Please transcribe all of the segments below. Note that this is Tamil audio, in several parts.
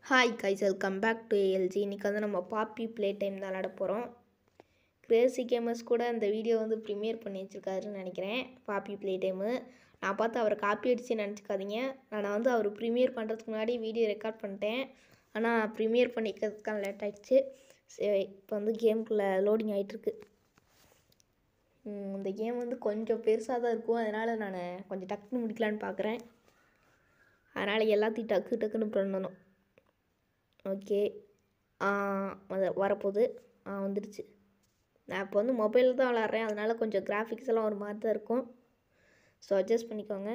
hi guys welcome back to ALG இன்றைக்கி வந்து நம்ம பாப்பி ப்ளே டைம் தான் விளாட போகிறோம் கிரேசி கேமர்ஸ் கூட இந்த வீடியோ வந்து ப்ரீமியர் பண்ணி வச்சுருக்காருன்னு நினைக்கிறேன் பாப்பி ப்ளே டைமு நான் பார்த்து அவரை காப்பி அடித்து நினச்சிக்காதீங்க நான் வந்து அவர் ப்ரீமியர் பண்ணுறதுக்கு முன்னாடி வீடியோ ரெக்கார்ட் பண்ணிட்டேன் ஆனால் ப்ரீமியர் பண்ணிக்கிறதுக்கான லேட் ஆகிடுச்சு சரி இப்போ வந்து கேமுக்குள்ளே லோடிங் ஆகிட்டுருக்கு இந்த கேம் வந்து கொஞ்சம் பெருசாக தான் இருக்கும் அதனால் நான் கொஞ்சம் டக்குன்னு முடிக்கலான்னு பார்க்குறேன் அதனால் எல்லாத்தையும் டக்கு டக்குன்னு பண்ணணும் ஓகே வரப்போகுது ஆ வந்துடுச்சு நான் இப்போ வந்து மொபைலில் தான் விளாட்றேன் அதனால் கொஞ்சம் கிராஃபிக்ஸ் எல்லாம் ஒரு மாதிரி தான் இருக்கும் ஸோ அட்ஜஸ்ட் பண்ணிக்கோங்க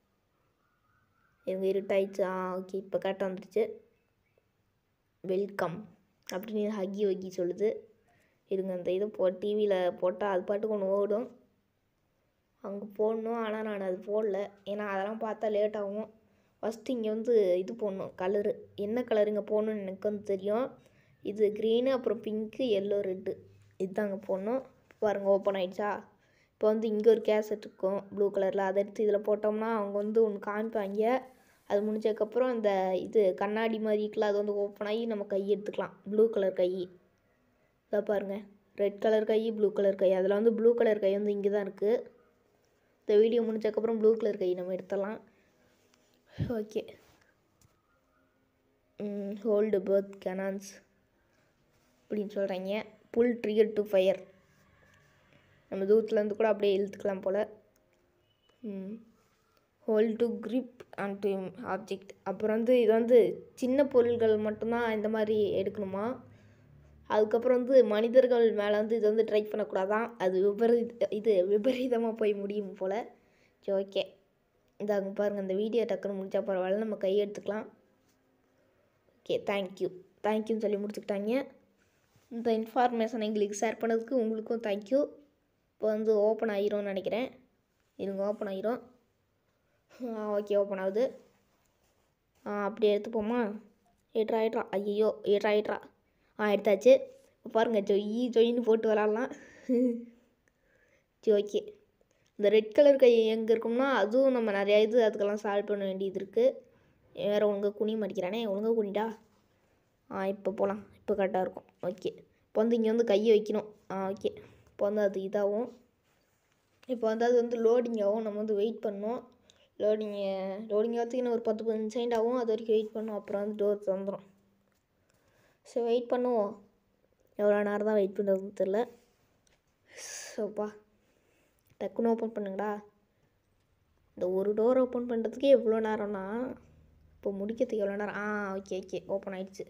இவங்க இருட்டாயிடுச்சு ஆ ஓகே இப்போ கரெக்டாக வந்துடுச்சு வெல்கம் அப்படின்னு ஹக்கி வக்கி சொல்லுது இருங்க அந்த இது போ டிவியில் போட்டால் அது பாட்டுக்கு ஒன்று ஓடும் அங்கே போடணும் ஆனால் நான் அது போடல ஏன்னா அதெல்லாம் பார்த்தா லேட் ஆகும் ஃபஸ்ட்டு இங்கே வந்து இது போடணும் கலரு என்ன கலர் இங்கே போடணும்னு எனக்கு வந்து தெரியும் இது க்ரீனு அப்புறம் பிங்க்கு எல்லோ ரெட்டு இதுதாங்க போடணும் பாருங்கள் ஓப்பன் ஆகிடுச்சா இப்போ வந்து இங்கே ஒரு கேசட் இருக்கும் ப்ளூ கலரில் அதை எடுத்து இதில் போட்டோம்னா அவங்க வந்து ஒன்று காமிப்பாங்க அது முடிஞ்சதுக்கப்புறம் இந்த இது கண்ணாடி மாதிரி இருக்குல்ல அது வந்து ஓப்பன் ஆகி நம்ம கை எடுத்துக்கலாம் ப்ளூ கலர் கை இதை பாருங்கள் ரெட் கலர் கை ப்ளூ கலர் கை அதில் வந்து ப்ளூ கலர் கை வந்து இங்கே தான் இருக்குது இந்த வீடியோ முடிஞ்சதுக்கப்புறம் ப்ளூ கலர் கை நம்ம எடுத்துடலாம் ஓகே ஹோல்டு பர்த் கனான்ஸ் அப்படின்னு சொல்கிறாங்க புல் ட்ரிகர் டு ஃபயர் நம்ம தூரத்துலேருந்து கூட அப்படியே இழுத்துக்கலாம் pole hole to grip and to object அப்புறம் வந்து இது வந்து சின்ன பொருள்கள் மட்டும்தான் இந்த மாதிரி எடுக்கணுமா அதுக்கப்புறம் வந்து மனிதர்கள் மேலே வந்து இது வந்து ட்ரை பண்ணக்கூடாதான் அது விபரீத இது விபரீதமாக போய் முடியும் போல் சரி ஓகே இந்த அங்கே பாருங்கள் இந்த வீடியோ டக்குன்னு முடிச்சா பரவாயில்ல நம்ம கை எடுத்துக்கலாம் ஓகே தேங்க்யூ தேங்க்யூன்னு சொல்லி முடிச்சுக்கிட்டாங்க இந்த இன்ஃபார்மேஷன் எங்களுக்கு ஷேர் பண்ணதுக்கு உங்களுக்கும் தேங்க்யூ இப்போ வந்து ஓப்பன் ஆகிரும்னு நினைக்கிறேன் இருங்க ஓப்பன் ஆகிரும் ஓகே ஓப்பன் ஆகுது ஆ அப்படியே எடுத்துப்போமா ஏட்ரா ஏட்ரா ஐயோ ஏட்ரா ஏட்ரா ஆ எடுத்தாச்சு இப்போ பாருங்கள் ஜொய் ஜொயின்னு போட்டு விளாட்லாம் சரி ஓகே இந்த ரெட் கலர் கை எங்கே இருக்கும்னா அதுவும் நம்ம நிறையா இது அதுக்கெல்லாம் சால்வ் பண்ண வேண்டியது இருக்குது வேறு ஒழுங்காக குனி மாட்டிக்கிறானே ஒழுங்காக குனிடா ஆ இப்போ போகலாம் இப்போ கரெக்டாக இருக்கும் ஓகே இப்போ வந்து இங்கே வந்து கையை வைக்கணும் ஆ ஓகே இப்போ வந்து அது இதாகும் இப்போ வந்து அது வந்து லோடிங் ஆகும் நம்ம வந்து வெயிட் பண்ணணும் லோடிங்கு லோடிங் ஆகிறதுக்கு இன்னும் ஒரு பத்து பதினஞ்சு செகண்ட் ஆகும் அது வரைக்கும் வெயிட் பண்ணோம் அப்புறம் வந்து டோர் திறந்துடும் சரி வெயிட் பண்ணுவோம் எவ்வளோ நேரம் தான் வெயிட் பண்ணுறதுன்னு தெரில சோப்பா டக்குன்னு ஓப்பன் பண்ணுங்கடா இந்த ஒரு டோர் ஓப்பன் பண்ணுறதுக்கே எவ்வளோ நேரம்னா இப்போ முடிக்கிறதுக்கு எவ்வளோ நேரம் ஆ ஓகே ஓகே ஓப்பன் ஆகிடுச்சு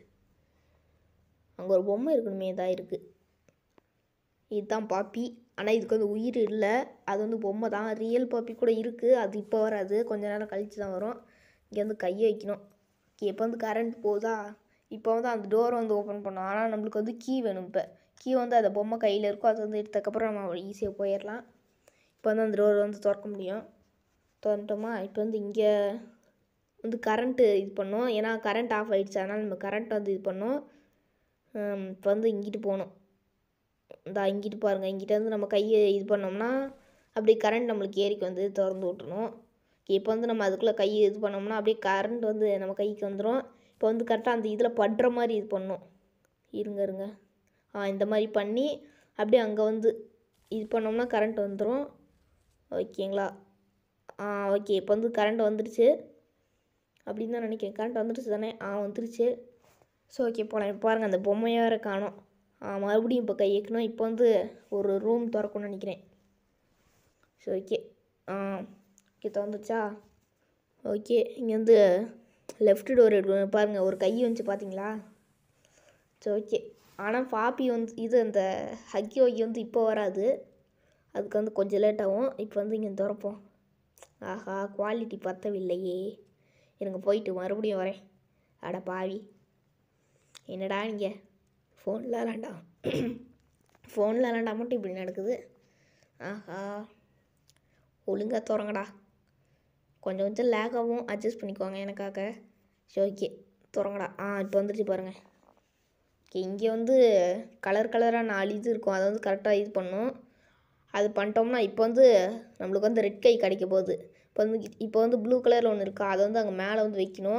அங்கே ஒரு பொம்மை இருக்கணுமே இதாக இருக்குது இதுதான் பாப்பி ஆனால் இதுக்கு வந்து உயிர் இல்லை அது வந்து பொம்மை தான் ரியல் பாப்பி கூட இருக்குது அது இப்போ வராது கொஞ்ச நேரம் கழித்து தான் வரும் இங்கே வந்து கையை வைக்கணும் இப்போ வந்து கரண்ட் போகுதா இப்போ வந்து அந்த டோரை வந்து ஓப்பன் பண்ணோம் ஆனால் நம்மளுக்கு வந்து கீ வேணும் இப்போ கீ வந்து அந்த பொம்மை கையில் இருக்கும் அது வந்து எடுத்ததுக்கப்புறம் நம்ம ஈஸியாக போயிடலாம் இப்போ வந்து அந்த டோர் வந்து திறக்க முடியும் திறந்துட்டோமா இப்போ வந்து இங்கே வந்து கரண்ட்டு இது பண்ணோம் ஏன்னா கரண்ட் ஆஃப் ஆகிடுச்சு அதனால் நம்ம கரண்ட் வந்து இது பண்ணோம் இப்போ வந்து இங்கிட்டு போகணும் இந்த இங்கிட்டு பாருங்கள் இங்கிட்ட வந்து நம்ம கையை இது பண்ணோம்னா அப்படியே கரண்ட் நம்மளுக்கு ஏறிக்கு வந்து திறந்து விட்டுணும் இப்போ வந்து நம்ம அதுக்குள்ளே கையை இது பண்ணோம்னா அப்படியே கரண்ட் வந்து நம்ம கைக்கு வந்துடும் இப்போ வந்து கரெக்டாக அந்த இதில் படுற மாதிரி இது பண்ணணும் இருங்க இருங்க ஆ இந்த மாதிரி பண்ணி அப்படியே அங்கே வந்து இது பண்ணோம்னா கரண்ட் வந்துடும் ஓகேங்களா ஆ ஓகே இப்போ வந்து கரண்ட் வந்துடுச்சு அப்படின்னு தான் நினைக்கிறேன் கரண்ட் வந்துடுச்சு தானே ஆ வந்துடுச்சு ஸோ ஓகே போகலாம் பாருங்கள் அந்த பொம்மையாக வேறு காணும் மறுபடியும் இப்போ கை வைக்கணும் இப்போ வந்து ஒரு ரூம் திறக்கணும்னு நினைக்கிறேன் ஸோ ஓகே ஆ ஓகே திறந்துச்சா ஓகே இங்கே வந்து லெஃப்ட் டோர் எடுக்கணும் பாருங்கள் ஒரு கை வந்துச்சு பார்த்தீங்களா ஸோ ஓகே ஆனால் பாப்பி வந்து இது அந்த ஹக்கி வக்கி வந்து இப்போ வராது அதுக்கு வந்து கொஞ்சம் லேட் ஆகும் இப்போ வந்து இங்கே திறப்போம் ஆஹா குவாலிட்டி பத்தவில்லையே எனக்கு போயிட்டு மறுபடியும் வரேன் அட பாவி என்னடா நீங்கள் ஃபோனில் விளாண்டா ஃபோனில் விளாண்டா மட்டும் இப்படி நடக்குது ஆஹா ஒழுங்காக திறங்கடா கொஞ்சம் கொஞ்சம் லேகாகவும் அட்ஜஸ்ட் பண்ணிக்குவாங்க எனக்காக சரி ஓகே திறங்கடா ஆ இப்போ வந்துடுச்சு பாருங்கள் ஓகே இங்கே வந்து கலர் கலராக நாலு இது இருக்கும் அதை வந்து கரெக்டாக இது பண்ணும் அது பண்ணிட்டோம்னா இப்போ வந்து நம்மளுக்கு வந்து ரெட் கை கிடைக்க போகுது இப்போ வந்து இப்போ வந்து ப்ளூ கலரில் ஒன்று இருக்கா அதை வந்து அங்கே மேலே வந்து வைக்கணும்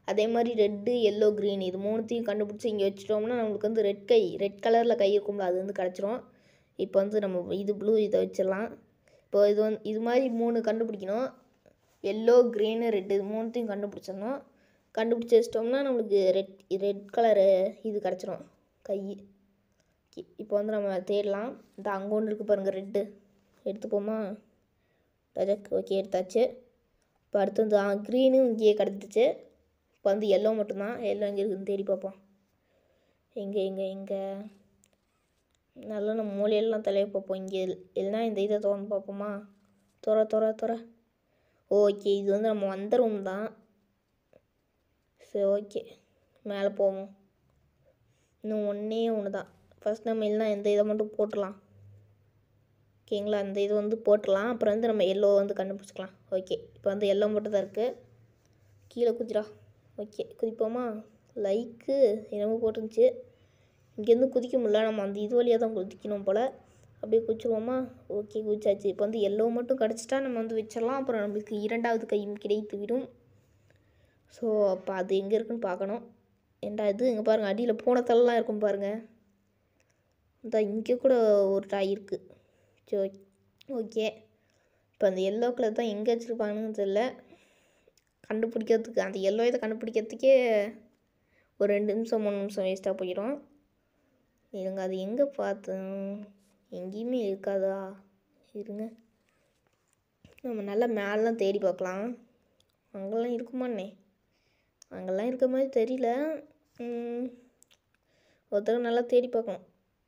அதே மாதிரி ரெட்டு எல்லோ க்ரீன் இது மூணுத்தையும் கண்டுபிடிச்சி இங்கே வச்சிட்டோம்னா நம்மளுக்கு வந்து ரெட் கை ரெட் கலரில் கை இருக்கும்ல அது வந்து கிடச்சிரும் இப்போ வந்து நம்ம இது ப்ளூ இதை வச்சிடலாம் இப்போ இது வந்து இது மாதிரி மூணு கண்டுபிடிக்கணும் எல்லோ க்ரீனு ரெட்டு இது மூணுத்தையும் கண்டுபிடிச்சிடணும் கண்டுபிடிச்சி வச்சிட்டோம்னா நம்மளுக்கு ரெட் ரெட் கலரு இது கிடச்சிரும் கை ஓகே இப்போ வந்து நம்ம தேடலாம் இந்த அங்கே ஒன்று இருக்குது பாருங்கள் ரெட்டு எடுத்துப்போமா டஜக் ஓகே எடுத்தாச்சு இப்போ அடுத்து வந்து ஆ க்ரீனும் இங்கேயே கிடச்சிச்சு இப்போ வந்து எல்லோ மட்டும்தான் எல்லோ எங்கே இருக்குதுன்னு தேடி பார்ப்போம் எங்கே எங்கே எங்கே நல்லா நம்ம மூலையெல்லாம் தலையை பார்ப்போம் இங்கே இல்லைனா இந்த இதை திறந்து பார்ப்போமா துற துற துற ஓகே இது வந்து நம்ம வந்த ரூம் தான் சரி ஓகே மேலே போவோம் இன்னும் ஒன்றே ஒன்று தான் ஃபஸ்ட் நம்ம இல்லைனா இந்த இதை மட்டும் போட்டுடலாம் ஓகேங்களா அந்த இது வந்து போட்டுடலாம் அப்புறம் வந்து நம்ம எல்லோ வந்து கண்டுபிடிச்சிக்கலாம் ஓகே இப்போ வந்து எல்லோ மட்டும் தான் இருக்குது கீழே குதிரா ஓகே குதிப்போமா லைக்கு என்னமோ போட்டுருந்துச்சு இங்கேருந்து குதிக்க முடியல நம்ம அந்த இது வழியாக தான் குதிக்கணும் போல் அப்படியே குதிச்சிருவோமா ஓகே குதிச்சாச்சு இப்போ வந்து எல்லோ மட்டும் கிடச்சிட்டா நம்ம வந்து வச்சிடலாம் அப்புறம் நம்மளுக்கு இரண்டாவது கையும் கிடைத்து விடும் ஸோ அப்போ அது எங்கே இருக்குன்னு பார்க்கணும் ஏண்டா இது இங்கே பாருங்கள் அடியில் பூனத்தெல்லாம் இருக்கும் பாருங்கள் இந்த இங்கே கூட ஒரு டாய் இருக்குது சரி ஓகே இப்போ அந்த எல்லோ கலர் தான் எங்கே வச்சுருப்பாங்கன்னு தெரியல கண்டுபிடிக்கிறதுக்கு அந்த எல்லோ இதை கண்டுபிடிக்கிறதுக்கே ஒரு ரெண்டு நிமிஷம் மூணு நிமிஷம் வேஸ்ட்டாக போயிடும் இருங்க அது எங்கே பார்த்தேன் எங்கேயுமே இருக்காதா இருங்க நம்ம நல்லா மேலாம் தேடி பார்க்கலாம் அங்கெல்லாம் இருக்குமாண்ணே அங்கெல்லாம் இருக்க மாதிரி தெரியல ம், ஒருத்தர் நல்லா தேடி பார்க்கணும்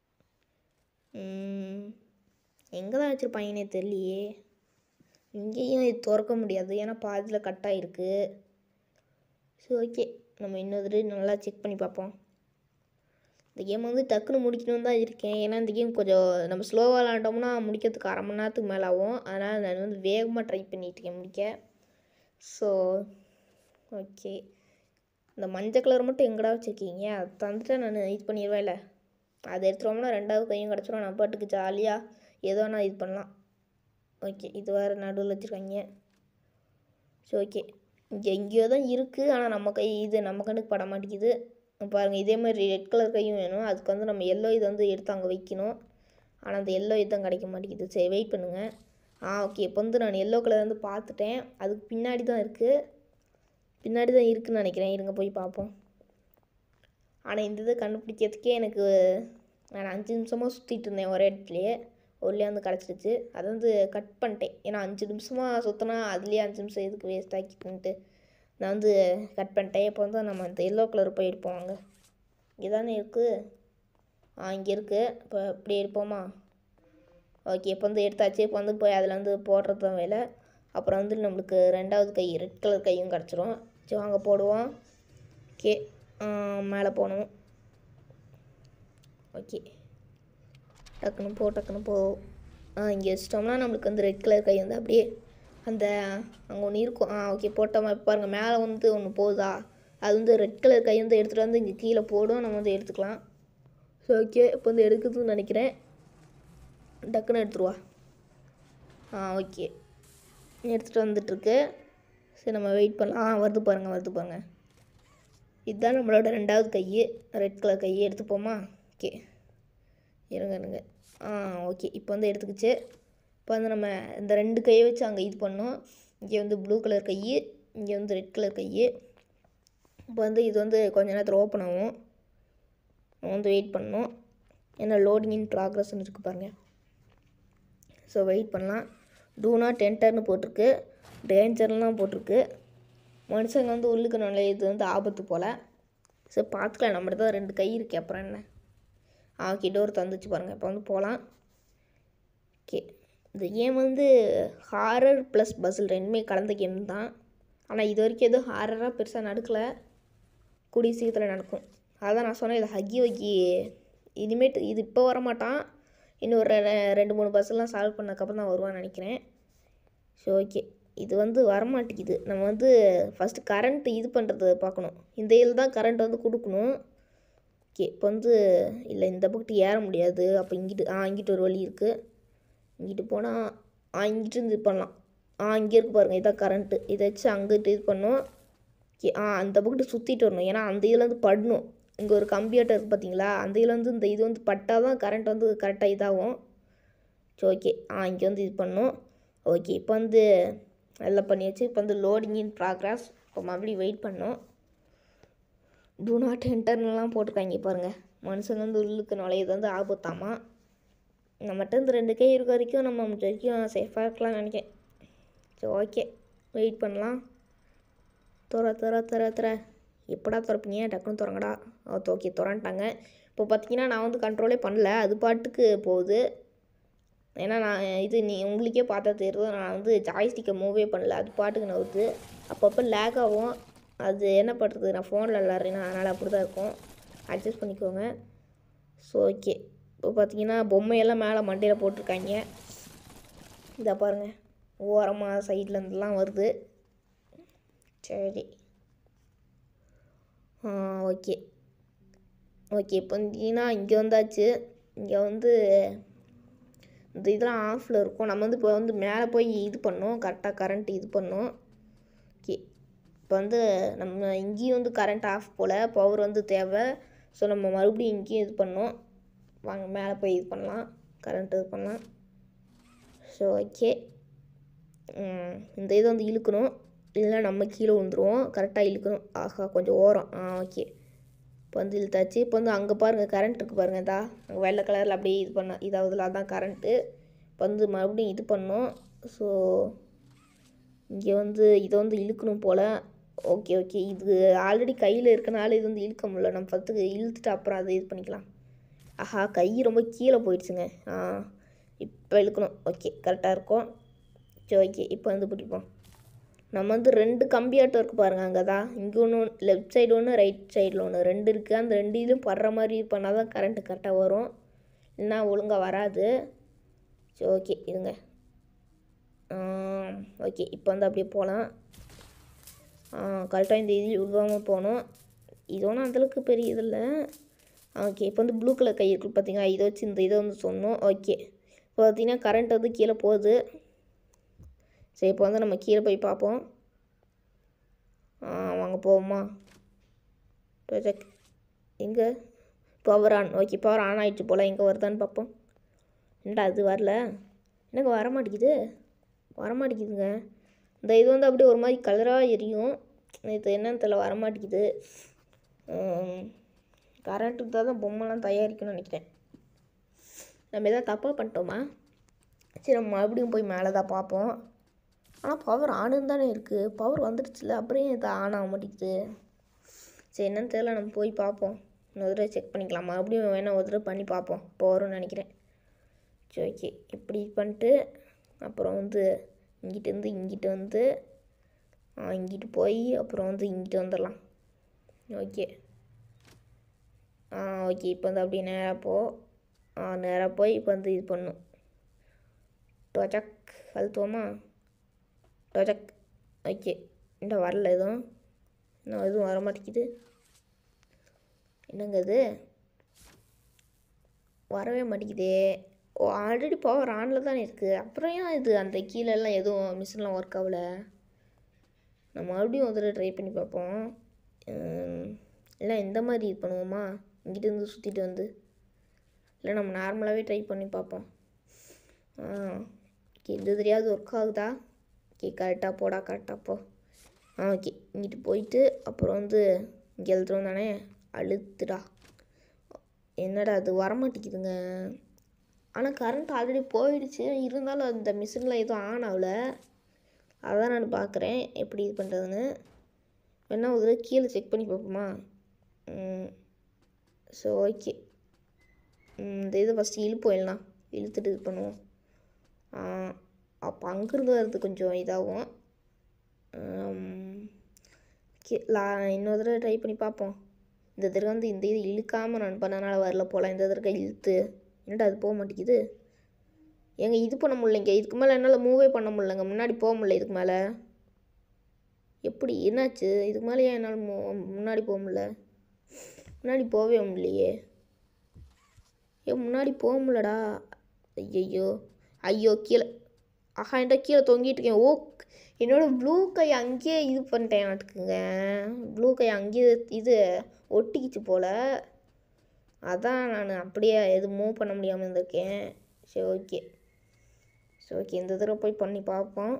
எங்கே தான் வச்சுருப்பாங்கன்னே தெரியலையே இங்கேயும் இது திறக்க முடியாது ஏன்னா பாதியில் கட் ஆகிருக்கு சரி ஓகே நம்ம இன்னொரு தடவை நல்லா செக் பண்ணி பார்ப்போம் இந்த கேம் வந்து டக்குன்னு முடிக்கணும்னு தான் இருக்கேன் ஏன்னா இந்த கேம் கொஞ்சம் நம்ம ஸ்லோவாக விளாண்டோம்னா முடிக்கிறதுக்கு அரை மணி நேரத்துக்கு மேலே ஆகும் அதனால் நான் வந்து வேகமாக ட்ரை பண்ணிட்டு இருக்கேன் முடிக்க ஸோ ஓகே இந்த மஞ்சள் கலர் மட்டும் எங்கடா வச்சுருக்கீங்க அது தந்துட்டு நான் இது பண்ணிடுவேன்ல அதை எடுத்துட்டோம்னா ரெண்டாவது கையும் கிடச்சிரும் நம்ம பாட்டுக்கு ஜாலியாக ஏதோ நான் இது பண்ணலாம் ஓகே இது வேறு நடுவில் வச்சுருக்காங்க ஸோ ஓகே இங்கே எங்கேயோ தான் இருக்குது ஆனால் நம்ம கை இது நம்ம கண்ணுக்கு பட மாட்டேங்குது பாருங்கள் இதே மாதிரி ரெட் கலர் கையும் வேணும் அதுக்கு வந்து நம்ம எல்லோ இது வந்து எடுத்து அங்கே வைக்கணும் ஆனால் அந்த எல்லோ இது தான் கிடைக்க மாட்டேங்குது சரி வெயிட் பண்ணுங்கள் ஆ ஓகே இப்போ வந்து நான் எல்லோ கலர் வந்து பார்த்துட்டேன் அதுக்கு பின்னாடி தான் இருக்குது பின்னாடி தான் இருக்குதுன்னு நினைக்கிறேன் இருங்க போய் பார்ப்போம் ஆனால் இந்த இதை கண்டுபிடிக்கிறதுக்கே எனக்கு நான் அஞ்சு நிமிஷமாக சுற்றிட்டு இருந்தேன் ஒரே இடத்துலையே ஒருலேயே வந்து கிடச்சிருச்சு அதை வந்து கட் பண்ணிட்டேன் ஏன்னா அஞ்சு நிமிஷமாக சுற்றினா அதுலேயே அஞ்சு நிமிஷம் எதுக்கு வேஸ்ட் ஆக்கிட்டுன்ட்டு நான் வந்து கட் பண்ணிட்டேன் இப்போ வந்து நம்ம இந்த எல்லோ கலர் போய் எடுப்போம் அங்கே இங்கே தானே இருக்குது ஆ இங்கே இருக்குது இப்போ இப்படி எடுப்போமா ஓகே இப்போ வந்து எடுத்தாச்சு இப்போ வந்து போய் அதில் வந்து போடுறது தான் வேலை அப்புறம் வந்து நம்மளுக்கு ரெண்டாவது கை ரெட் கலர் கையும் கிடச்சிரும் சரி வாங்க போடுவோம் ஓகே மேலே போகணும் ஓகே டக்குன்னு போ டக்குன்னு போ ஆ இங்கே வச்சிட்டோம்னா நம்மளுக்கு வந்து ரெட் கலர் கை வந்து அப்படியே அந்த அங்கே ஒன்று இருக்கும் ஆ ஓகே போட்டோமா இப்போ பாருங்கள் மேலே வந்து ஒன்று போகுதா அது வந்து ரெட் கலர் கை வந்து எடுத்துகிட்டு வந்து இங்கே கீழே போடும் நம்ம வந்து எடுத்துக்கலாம் ஸோ ஓகே இப்போ வந்து எடுக்குதுன்னு நினைக்கிறேன் டக்குன்னு எடுத்துருவா ஆ ஓகே எடுத்துகிட்டு வந்துட்டுருக்கு சரி நம்ம வெயிட் பண்ணலாம் ஆ வருது பாருங்கள் வருது பாருங்கள் இதுதான் நம்மளோட ரெண்டாவது கை ரெட் கலர் கை எடுத்துப்போமா ஓகே இருங்க இருங்க ஆ ஓகே இப்போ வந்து எடுத்துக்கிச்சு இப்போ வந்து நம்ம இந்த ரெண்டு கையை வச்சு அங்கே இது பண்ணோம் இங்கே வந்து ப்ளூ கலர் கை இங்கே வந்து ரெட் கலர் கை இப்போ வந்து இது வந்து கொஞ்ச நேரத்தில் ஓப்பன் ஆகும் நம்ம வந்து வெயிட் பண்ணணும் ஏன்னா லோடிங் இன் ப்ராக்ரஸ்ன்னு இருக்குது பாருங்கள் ஸோ வெயிட் பண்ணலாம் டூ நாட் என்டர்னு போட்டிருக்கு டேஞ்சர்லாம் போட்டிருக்கு மனுஷங்க வந்து உள்ளுக்கு நல்ல இது வந்து ஆபத்து போல் சரி பார்த்துக்கலாம் நம்மகிட்ட தான் ரெண்டு கை இருக்கு அப்புறம் என்ன ஆ ஓகே டோர் தந்துச்சு பாருங்கள் இப்போ வந்து போகலாம் ஓகே இந்த கேம் வந்து ஹாரர் ப்ளஸ் பஸ்ஸில் ரெண்டுமே கலந்த கேம் தான் ஆனால் இது வரைக்கும் எதுவும் ஹாரராக பெருசாக நடக்கலை கூடிய சீக்கிரத்தில் நடக்கும் அதான் நான் சொன்னேன் இது ஹக்கி வக்கி இனிமேட்டு இது இப்போ வரமாட்டான் இன்னும் ஒரு ரெ- ரெண்டு மூணு பஸ்ஸெல்லாம் சால்வ் பண்ணதுக்கப்புறம் தான் வருவான்னு நினைக்கிறேன் ஸோ ஓகே இது வந்து வரமாட்டேங்குது நம்ம வந்து ஃபஸ்ட்டு கரண்ட் இது பண்ணுறது பார்க்கணும் இந்த இதில் தான் கரண்ட் வந்து கொடுக்கணும் ஓகே இப்போ வந்து இல்லை இந்த பக்கத்து ஏற முடியாது அப்போ இங்கிட்டு ஆ இங்கிட்டு ஒரு வழி இருக்குது இங்கிட்டு போனால் ஆ இங்கிட்டு இருந்து இது பண்ணலாம் ஆ இங்கே இருக்கு பாருங்கள் இதான் கரண்ட்டு இதை வச்சு அங்கிட்டு இது பண்ணோம் ஓகே ஆ அந்த பக்கத்து சுற்றிட்டு வரணும் ஏன்னா அந்த இதில் வந்து படணும் இங்கே ஒரு கம்ப்யூட்டர் இருக்குது பார்த்தீங்களா அந்த இதில் வந்து இந்த இது வந்து பட்டால் தான் கரண்ட் வந்து கரெக்டாக இதாகும் சரி ஓகே ஆ இங்கே வந்து இது பண்ணணும் ஓகே இப்போ வந்து எல்லாம் பண்ணியாச்சு இப்போ வந்து லோடிங் இன் ப்ராக்ரஸ் இப்போ மறுபடியும் வெயிட் பண்ணோம் டூ நாட் என்டர்னெலாம் போட்டிருக்காங்க பாருங்கள் மனுஷன் வந்து உள்ளுக்கு நுழையிறது வந்து ஆபத்தாமா நம்மகிட்ட இந்த ரெண்டு கை இருக்க வரைக்கும் நம்ம முடிஞ்ச வரைக்கும் சேஃபாக இருக்கலாம்னு நினைக்கிறேன் சரி ஓகே வெயிட் பண்ணலாம் துற துற துற துற எப்படா திறப்பீங்க டக்குன்னு திறங்கடா ஓகே திறன்ட்டாங்க இப்போ பார்த்தீங்கன்னா நான் வந்து கண்ட்ரோலே பண்ணல அது பாட்டுக்கு போகுது ஏன்னா நான் இது நீ உங்களுக்கே பார்த்தா தெரியுது நான் வந்து ஜாய்ஸ்டிக்கை மூவே பண்ணல அது பாட்டுக்கு நவுது அப்பப்போ லேக் ஆகும் அது என்ன பண்ணுறது நான் ஃபோனில் விளாட்றேன்னா அதனால் அப்படி தான் இருக்கும் அட்ஜஸ்ட் பண்ணிக்கோங்க ஸோ ஓகே இப்போ பார்த்தீங்கன்னா பொம்மையெல்லாம் மேலே மண்டையில் போட்டிருக்காங்க இதை பாருங்கள் ஓரமாக சைடில் இருந்துலாம் வருது சரி ஓகே ஓகே இப்போ பார்த்தீங்கன்னா இங்கே வந்தாச்சு இங்கே வந்து இந்த இதெல்லாம் ஆஃபில் இருக்கும் நம்ம வந்து இப்போ வந்து மேலே போய் இது பண்ணோம் கரெக்டாக கரண்ட் இது பண்ணோம் ஓகே இப்போ வந்து நம்ம இங்கேயும் வந்து கரண்ட் ஆஃப் போல் பவர் வந்து தேவை ஸோ நம்ம மறுபடியும் இங்கேயும் இது பண்ணோம் வாங்க மேலே போய் இது பண்ணலாம் கரண்ட் இது பண்ணலாம் ஸோ ஓகே இந்த இதை வந்து இழுக்கணும் இல்லைன்னா நம்ம கீழே விழுந்துருவோம் கரெக்டாக இழுக்கணும் ஆஹா கொஞ்சம் ஓரம் ஆ ஓகே இப்போ வந்து இழுத்தாச்சு இப்போ வந்து அங்கே பாருங்கள் கரண்ட் இருக்குது பாருங்கள் இதா அங்கே வெள்ளை கலரில் அப்படியே இது பண்ண இதாவதுல அதான் கரண்ட்டு இப்போ வந்து மறுபடியும் இது பண்ணோம் ஸோ இங்கே வந்து இதை வந்து இழுக்கணும் போல் ஓகே ஓகே இது ஆல்ரெடி கையில் இருக்கனால இது வந்து இழுக்க முடியல நம்ம ஃபஸ்ட்டுக்கு இழுத்துட்டு அப்புறம் அதை இது பண்ணிக்கலாம் ஆஹா கை ரொம்ப கீழே போயிடுச்சுங்க ஆ இப்போ இழுக்கணும் ஓகே கரெக்டாக இருக்கும் சரி ஓகே இப்போ வந்து பிடிப்போம் நம்ம வந்து ரெண்டு கம்பியாட்டம் இருக்குது பாருங்கள் அங்கே தான் இங்கே ஒன்று லெஃப்ட் சைடு ஒன்று ரைட் சைடில் ஒன்று ரெண்டு இருக்குது அந்த ரெண்டு இதுலையும் படுற மாதிரி பண்ணால் தான் கரண்ட்டு கரெக்டாக வரும் இல்லைன்னா ஒழுங்காக வராது சரி ஓகே இருங்க ஓகே இப்போ வந்து அப்படியே போகலாம் கரெக்டாக இந்த இது விழுவாமல் போகணும் இது ஒன்றும் அந்தளவுக்கு பெரிய இது இல்லை ஓகே இப்போ வந்து ப்ளூ கலர் கை இருக்குது பார்த்தீங்களா இதை வச்சு இந்த இதை வந்து சொன்னோம் ஓகே இப்போ பார்த்தீங்கன்னா கரண்ட் வந்து கீழே போகுது சரி இப்போ வந்து நம்ம கீழே போய் பார்ப்போம் வாங்க போவோமா ப்ரொஜெக்ட் எங்கே power on okay power on ஆகிடுச்சு போல் எங்கே வருதான்னு பார்ப்போம் என்னடா அது வரல எனக்கு வர மாட்டேங்குது வர மாட்டேங்குதுங்க இந்த இது வந்து அப்படியே ஒரு மாதிரி கலராக எரியும் இது என்னன்னு தெரியல வர மாட்டேங்குது கரண்ட்டுக்கு தான் பொம்மைலாம் தயாரிக்கணும்னு நினைக்கிறேன் நம்ம எதாவது தப்பாக பண்ணிட்டோமா சரி நம்ம மறுபடியும் போய் மேலே தான் பார்ப்போம் ஆனால் பவர் ஆனுன்னு தானே இருக்குது பவர் வந்துடுச்சுல அப்புறம் இது ஆன் ஆக மாட்டேங்குது சரி என்னன்னு தெரியல நம்ம போய் பார்ப்போம் இன்னொரு தடவை செக் பண்ணிக்கலாம் மறுபடியும் வேணால் ஒரு தடவை பண்ணி பார்ப்போம் இப்போ வரும்னு நினைக்கிறேன் சரி ஓகே இப்படி பண்ணிட்டு அப்புறம் வந்து இங்கிட்டேருந்து இங்கிட்ட வந்து இங்கிட்டு போய் அப்புறம் வந்து இங்கிட்டு வந்துடலாம் ஓகே ஆ ஓகே இப்போ வந்து அப்படியே நேராக போ நேராக போய் இப்போ வந்து இது பண்ணும் டொஜக் அழுத்துவோமா டொஜக் ஓகே இந்த வரல எதுவும் இன்னும் எதுவும் வர மாட்டேங்குது என்னங்க இது வரவே மாட்டேங்குதே ஓ ஆல்ரெடி பவர் ஆனில் தானே இருக்குது அப்புறம் ஏன் இது அந்த கீழெல்லாம் எதுவும் மிஷின்லாம் ஒர்க் ஆகல நம்ம மறுபடியும் ஒரு தடவை ட்ரை பண்ணி பார்ப்போம் இல்லை இந்த மாதிரி இது பண்ணுவோமா இங்கிட்ட இருந்து சுற்றிட்டு வந்து இல்லை நம்ம நார்மலாகவே ட்ரை பண்ணி பார்ப்போம் ஓகே இந்த தெரியாது ஒர்க் ஆகுதா ஓகே கரெக்டாக போடா கரெக்டாக போ ஆ ஓகே இங்கிட்டு போயிட்டு அப்புறம் வந்து இங்கே எழுதுறோம் தானே அழுத்துடா என்னடா அது வரமாட்டேங்குதுங்க ஆனால் கரண்ட் ஆல்ரெடி போயிடுச்சு இருந்தாலும் அந்த மிஷினில் எதுவும் ஆன் ஆகல அதான் நான் பார்க்குறேன் எப்படி இது பண்ணுறதுன்னு வேணா ஒரு தடவை கீழே செக் பண்ணி பார்ப்போமா ஸோ ஓகே இந்த இதை ஃபஸ்ட்டு இழுப்போம் எல்லாம் இழுத்துட்டு இது பண்ணுவோம் அப்போ அங்கேருந்து வர்றது கொஞ்சம் இதாகும் கே லா இன்னொரு தடவை ட்ரை பண்ணி பார்ப்போம் இந்த தடவை வந்து இந்த இது இழுக்காமல் நான் பண்ணனால வரல போகலாம் இந்த தடவை இழுத்து என்னடா அது போக மாட்டேங்குது ஏங்க இது பண்ண முடியலைங்க இதுக்கு மேலே என்னால் மூவே பண்ண முடியலங்க முன்னாடி போக முடியல இதுக்கு மேலே எப்படி என்னாச்சு இதுக்கு மேலே ஏன் என்னால் மூ முன்னாடி போக முடியல முன்னாடி போகவே முடியலையே ஏன் முன்னாடி போக முடியலடா ஐயையோ ஐயோ கீழே ஆஹா என்கிட்ட கீழே தொங்கிட்டு இருக்கேன் ஓ என்னோட ப்ளூ கை அங்கேயே இது பண்ணிட்டேன் நாட்டுக்குங்க ப்ளூ கை அங்கேயே இது ஒட்டிக்கிச்சு போல் அதான் நான் அப்படியே எதுவும் மூவ் பண்ண முடியாமல் இருந்திருக்கேன் சரி ஓகே சரி ஓகே இந்த தடவை போய் பண்ணி பார்ப்போம்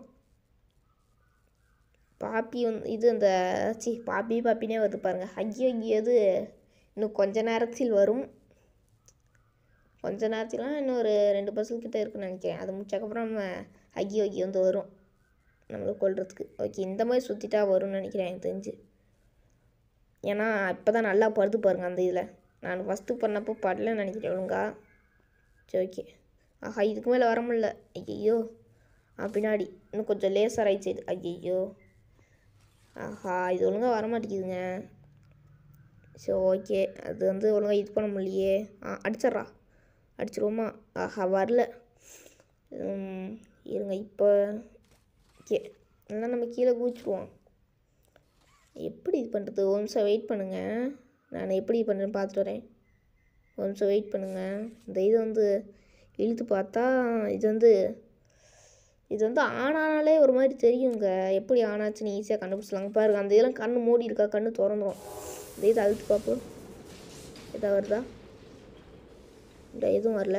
பாப்பி வந்து இது அந்த சி பாப்பி பாப்பினே வருது பாருங்க ஐயோ இது இன்னும் கொஞ்ச நேரத்தில் வரும் கொஞ்ச நேரத்திலாம் இன்னும் ஒரு ரெண்டு பர்சன்ட் கிட்ட இருக்குன்னு நினைக்கிறேன் அது முடிச்சக்கப்புறம் நம்ம அக்கி வக்கி வந்து வரும் நம்மளை கொல்றதுக்கு ஓகே இந்த மாதிரி சுற்றிட்டா வரும்னு நினைக்கிறேன் எனக்கு தெரிஞ்சு ஏன்னா இப்போ தான் நல்லா படுது பாருங்க அந்த இதில் நான் ஃபஸ்ட்டு பண்ணப்போ படலன்னு நினைக்கிறேன் ஒழுங்கா சரி ஓகே ஆஹா இதுக்கு மேலே வர முடியல ஐயையோ ஆ பின்னாடி இன்னும் கொஞ்சம் லேசாக ரைட் சைடு ஐயையோ ஆஹா இது ஒழுங்காக வர மாட்டேங்குதுங்க சரி ஓகே அது வந்து ஒழுங்காக இது பண்ண முடியலையே ஆ அடிச்சிட்றா அடிச்சிருவோமா ஆஹா வரல உம், இருங்க இப்போ ஓகே இல்லைனா நம்ம கீழே குதிச்சிருவோம் எப்படி இது பண்ணுறது ஒரு நிமிஷம் வெயிட் பண்ணுங்கள் நான் எப்படி பண்ணுறேன்னு பார்த்துட்டு வரேன் ஒரு நிமிஷம் வெயிட் பண்ணுங்கள் இந்த இது வந்து இழுத்து பார்த்தா இது வந்து இது வந்து ஆனானாலே ஒரு மாதிரி தெரியுங்க எப்படி ஆனாச்சுன்னு ஈஸியாக கண்டுபிடிச்சலாங்க பாருங்க அந்த இதெல்லாம் கண்ணு மூடி இருக்கா கண்ணு திறந்துடும் இந்த இதை அழுத்து பார்ப்போம் எதா வருதா இந்த எதுவும் வரல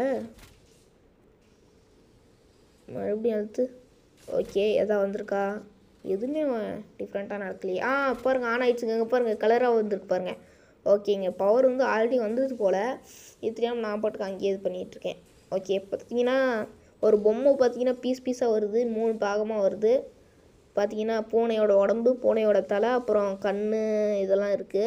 மறுபடியும் அழுத்து ஓகே எதா வந்திருக்கா எதுவுமே டிஃப்ரெண்ட்டாக நடக்கலையே ஆ பாருங்க ஆன் ஆயிடுச்சுங்க இங்கே பாருங்க கலராக வந்திருக்கு பாருங்க ஓகேங்க பவர் வந்து ஆல்ரெடி வந்தது போல் இது தெரியாமல் நான் பாட்டுக்கு அங்கேயே இது பண்ணிகிட்டு இருக்கேன் ஓகே பார்த்தீங்கன்னா ஒரு பொம்மை பார்த்தீங்கன்னா பீஸ் பீஸாக வருது மூணு பாகமாக வருது பார்த்தீங்கன்னா பூனையோட உடம்பு பூனையோட தலை அப்புறம் கண் இதெல்லாம் இருக்குது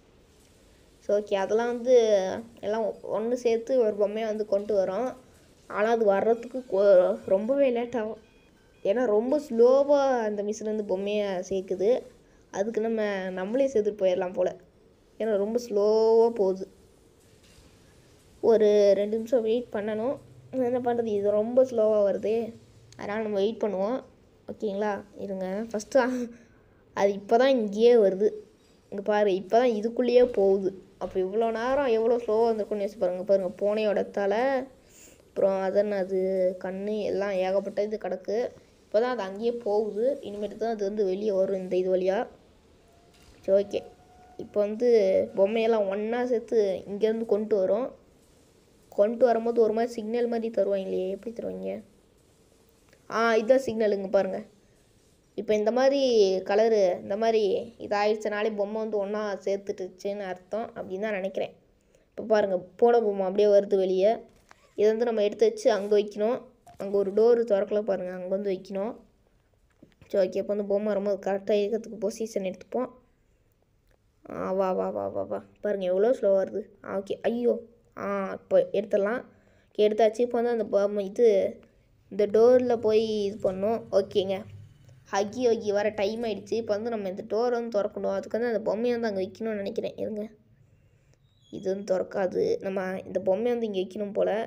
ஸோ ஓகே அதெல்லாம் வந்து எல்லாம் ஒன்று சேர்த்து ஒரு பொம்மையை வந்து கொண்டு வரோம் ஆனால் அது வர்றதுக்கு கொ- ரொம்பவே லேட் ஆகும் ஏன்னா ரொம்ப ஸ்லோவாக அந்த மிஷின் வந்து பொம்மையை சேர்க்குது அதுக்கு நம்ம நம்மளே சேர்த்துட்டு போயிடலாம் போல் ஏன்னா ரொம்ப ஸ்லோவாக போகுது ஒரு ரெண்டு நிமிஷம் வெயிட் பண்ணணும் என்ன பண்ணுறது இது ரொம்ப ஸ்லோவாக வருதே அதனால் நம்ம வெயிட் பண்ணுவோம் ஓகேங்களா இருங்க ஃபஸ்ட்டு அது இப்போ தான் இங்கேயே வருது இங்கே பாரு இப்போ தான் இதுக்குள்ளேயே போகுது அப்போ இவ்வளோ நேரம் எவ்வளோ ஸ்லோவாக வந்திருக்குன்னு யோசிச்சு பாருங்க பாருங்க பூனையோட தலை அப்புறம் அதன் அது கண் எல்லாம் ஏகப்பட்ட இது கிடக்கு இப்போ தான் அது அங்கேயே போகுது இனிமேட்டு தான் அது வந்து வெளியே வரும் இந்த இது வழியாக சரி ஓகே இப்போ வந்து பொம்மையெல்லாம் ஒன்றா சேர்த்து இங்கேருந்து கொண்டு வரோம் கொண்டு வரும்போது ஒரு மாதிரி சிக்னல் மாதிரி தருவாங்களே எப்படி தருவாங்க ஆ இதுதான் சிக்னலுங்க பாருங்கள் இப்போ இந்த மாதிரி கலரு இந்த மாதிரி இதாகிடுச்சனாலே பொம்மை வந்து ஒன்றா சேர்த்துட்டுச்சுன்னு அர்த்தம் அப்படின்னு தான் நினைக்கிறேன் இப்போ பாருங்கள் போன பொம்மை அப்படியே வருது வெளியே இதை வந்து நம்ம எடுத்து வச்சு அங்கே வைக்கணும் அங்கே ஒரு டோரு திறக்கல பாருங்கள் அங்கே வந்து வைக்கணும் சரி ஓகே இப்போ வந்து பொம்மை வரும்போது கரெக்டாக இருக்கிறதுக்கு பொசிஷன் எடுத்துப்போம் ஆ வா வா வா வா வா பாருங்கள் எவ்வளோ ஸ்லோ வருது ஆ ஓகே ஐயோ ஆ இப்போ எடுத்துடலாம் ஓகே எடுத்தாச்சு இப்போ வந்து அந்த பொம்மை இது இந்த டோரில் போய் இது பண்ணோம் ஓகேங்க ஹக்கி ஹக்கி வர டைம் ஆயிடுச்சு இப்போ வந்து நம்ம இந்த டோர் வந்து திறக்கணும் அதுக்கு வந்து அந்த பொம்மையை வந்து அங்கே வைக்கணும்னு நினைக்கிறேன் இருங்க இது வந்து திறக்காது நம்ம இந்த பொம்மையை வந்து இங்கே வைக்கணும் போல்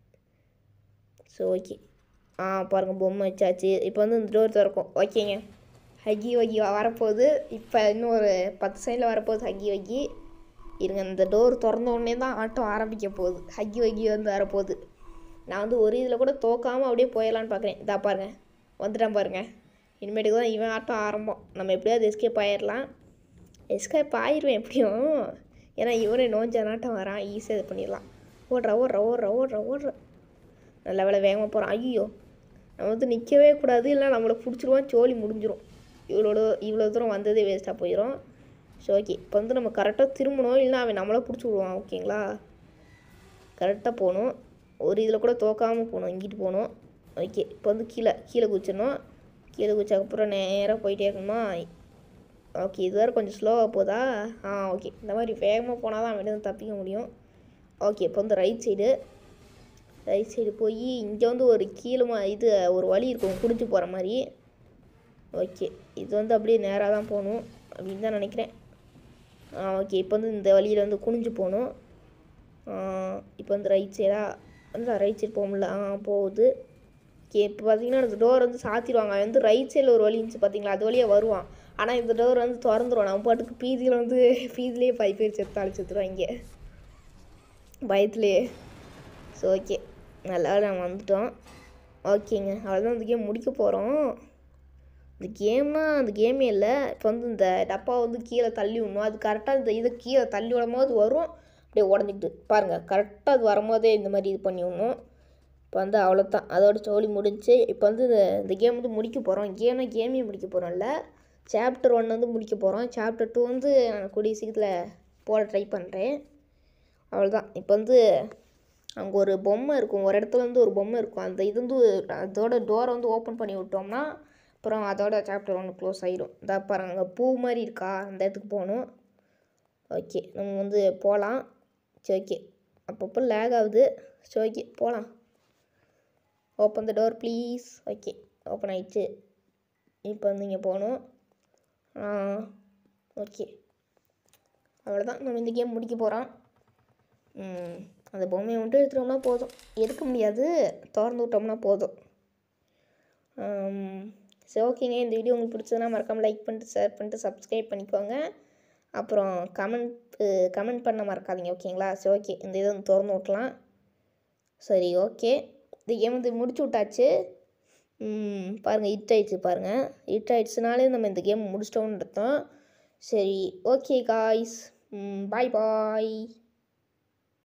ஸோ ஓகே ஆ பாருங்கள் பொம்மை வச்சாச்சு இப்போ வந்து இந்த டோர் திறக்கும் ஓகேங்க ஹக்கி வக்கி வரப்போகுது இப்போ இன்னும் ஒரு பத்து சைடில் வரப்போகுது ஹக்கி வக்கி இருங்க இந்த டோர் திறந்த உடனே தான் ஆட்டம் ஆரம்பிக்க போகுது ஹக்கி வக்கி வந்து வரப்போகுது நான் வந்து ஒரு இதில் கூட தோக்காமல் அப்படியே போயிடலான்னு பார்க்குறேன் இதா பாருங்க வந்துட்டான் பாருங்க இனிமேட்டுக்கு தான் இவன் ஆட்டம் ஆரம்பம் நம்ம எப்படியாவது எஸ்கேப் ஆயிடலாம் எஸ்கேப் ஆயிடுவேன் எப்படியும் ஏன்னா இவனே நோஞ்ச நாட்டம் வரான் ஈஸியாக இது பண்ணிடலாம் ஓடுறா ஓடுறா ஓடுறா ஓடுறா ஓடுறா நல்ல வேலை வேகமாக போகிறான் ஐயோ நம்ம வந்து நிற்கவே கூடாது இல்லை நம்மளை பிடிச்சிருவான் சோலி முடிஞ்சிரும் இவ்வளோ தூரம் இவ்வளோ தூரம் வந்ததே வேஸ்ட்டாக போயிடும் ஸோ ஓகே இப்போ வந்து நம்ம கரெக்டாக திரும்பணும் இல்லைன்னா அவன் நம்மளை பிடிச்சி விடுவான் ஓகேங்களா கரெக்டாக போகணும் ஒரு இதில் கூட தோக்காமல் போகணும் இங்கிட்டு போகணும் ஓகே இப்போ வந்து கீழே கீழே குதிச்சிடணும் கீழே குதிச்சதுக்கப்புறம் நேராக போயிட்டே இருக்கணுமா ஓகே இது வேறு கொஞ்சம் ஸ்லோவாக போதா ஆ ஓகே இந்த மாதிரி வேகமாக போனால் தான் அவன் தப்பிக்க முடியும் ஓகே இப்போ வந்து ரைட் சைடு ரைட் சைடு போய் இங்கே வந்து ஒரு கீழே இது ஒரு வழி இருக்கும் குடிச்சு போகிற மாதிரி ஓகே இது வந்து அப்படியே நேராக தான் போகணும் அப்படின்னு தான் நினைக்கிறேன் ஆ ஓகே இப்போ வந்து இந்த வழியில் வந்து குனிஞ்சு போகணும் இப்போ வந்து ரைட் சைடாக வந்து ரைட் சைடு போக முடியல ஆ போகுது ஓகே இப்போ பார்த்தீங்கன்னா இந்த டோர் வந்து சாத்திடுவாங்க அவன் வந்து ரைட் சைடில் ஒரு வழி இருந்துச்சு பார்த்தீங்களா அது வழியாக வருவான் ஆனால் இந்த டோர் வந்து திறந்துருவான் நம்ம பாட்டுக்கு பீதியில் வந்து பீதிலேயே பை பேர் செத்தாலும் செத்துருவாங்க பயத்துலேயே ஸோ ஓகே நல்லா நம்ம வந்துட்டோம் ஓகேங்க அவ்வளோதான் இந்த கேம் முடிக்க போகிறோம் இந்த கேம்னா அந்த கேமே இல்லை இப்போ வந்து இந்த டப்பா வந்து கீழே தள்ளி விடணும் அது கரெக்டாக இந்த இதை கீழே தள்ளி விடும் போது வரும் அப்படியே உடஞ்சிக்கிட்டு பாருங்கள் கரெக்டாக அது வரும்போதே இந்த மாதிரி இது பண்ணி விடணும் இப்போ வந்து அவ்வளோதான் அதோட ஸ்டோரி முடிஞ்சு இப்போ வந்து இந்த இந்த கேம் வந்து முடிக்க போகிறோம் கேம்னா கேமே முடிக்க போகிறோம்ல சாப்டர் ஒன் வந்து முடிக்க போகிறோம் சாப்டர் டூ வந்து நான் கூடிய சீக்கிரத்தில் போட ட்ரை பண்ணுறேன் அவ்வளோதான் இப்போ வந்து அங்கே ஒரு பொம்மை இருக்கும் ஒரு இடத்துல வந்து ஒரு பொம்மை இருக்கும் அந்த இது வந்து அதோட டோரை வந்து ஓப்பன் பண்ணி விட்டோம்னா அப்புறம் அதோட சாப்டர் ஒன்று க்ளோஸ் ஆகிடும் இந்த பாருங்க அங்கே பூ மாதிரி இருக்கா அந்த இடத்துக்கு போகணும் ஓகே நம்ம வந்து போகலாம் சரி ஓகே அப்பப்போ லேக் ஆகுது சரி ஓகே போகலாம் open the door please okay open ஆயிடுச்சு இப்போ வந்து இங்கே போகணும் ஓகே அவ்வளோதான் நம்ம இந்த கேம் முடிக்க போகிறோம் அந்த பொம்மையை மட்டும் எடுத்துட்டோம்னா போதும் எடுக்க முடியாது திறந்து விட்டோம்னா போதும் ஆம், சரி ஓகேங்க இந்த வீடியோ உங்களுக்கு பிடிச்சதுன்னா மறக்காமல் லைக் பண்ணிட்டு ஷேர் பண்ணிட்டு சப்ஸ்கிரைப் பண்ணிக்கோங்க அப்புறம் கமெண்ட் கமெண்ட் பண்ண மறக்காதீங்க ஓகேங்களா சரி ஓகே இந்த இதை வந்து திறந்து விட்டலாம் சரி ஓகே இந்த கேம் வந்து முடிச்சு விட்டாச்சு ம், பாருங்கள் ஹிட் ஆயிடுச்சு பாருங்கள் ஹிட் ஆயிடுச்சுனாலே நம்ம இந்த கேம் முடிச்சிட்டோம்னு அர்த்தம் சரி ஓகே காய்ஸ் பாய் பாய்